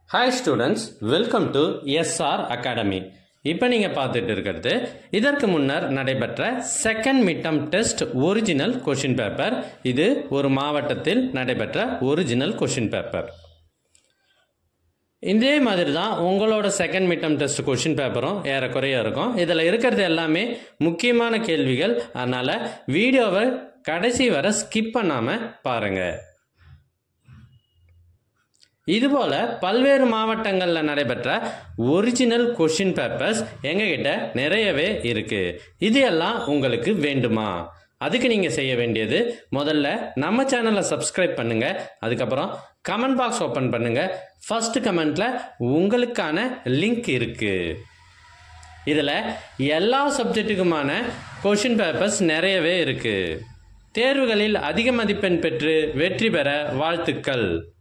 hi students welcome to SR academy இப்போ நீங்கள் பார்த்துட்டு இருக்கிறது இதற்கு முன்னர் நடைபெற்ற second midterm test original question paper இது ஒரு மாவட்டத்தில் நடைபெற்ற ஒரிஜினல் கொஷின் பேப்பர் இதே மாதிரி தான் உங்களோட செகண்ட் மிட்டம் டெஸ்ட் கொஷின் பேப்பரும் ஏறக்குறைய இருக்கும் இதில் இருக்கிறது எல்லாமே முக்கியமான கேள்விகள் அதனால் வீடியோவை கடைசி வரை ஸ்கிப் பண்ணாமல் பாருங்கள் இதுபோல பல்வேறு மாவட்டங்களில் நடைபெற்ற ஒரிஜினல் கொஷின் பேப்பர்ஸ் எங்ககிட்ட நிறையவே இருக்கு இது எல்லாம் உங்களுக்கு வேண்டுமா அதுக்கு நீங்கள் செய்ய வேண்டியது முதல்ல நம்ம சேனலை சப்ஸ்கிரைப் பண்ணுங்க அதுக்கப்புறம் கமெண்ட் பாக்ஸ் ஓப்பன் பண்ணுங்க ஃபர்ஸ்ட் கமெண்ட்ல உங்களுக்கான லிங்க் இருக்கு இதில் எல்லா சப்ஜெக்ட்டுக்குமான கொஷின் பேப்பர்ஸ் நிறையவே இருக்கு தேர்வுகளில் அதிக மதிப்பெண் பெற்று வெற்றி பெற வாழ்த்துக்கள்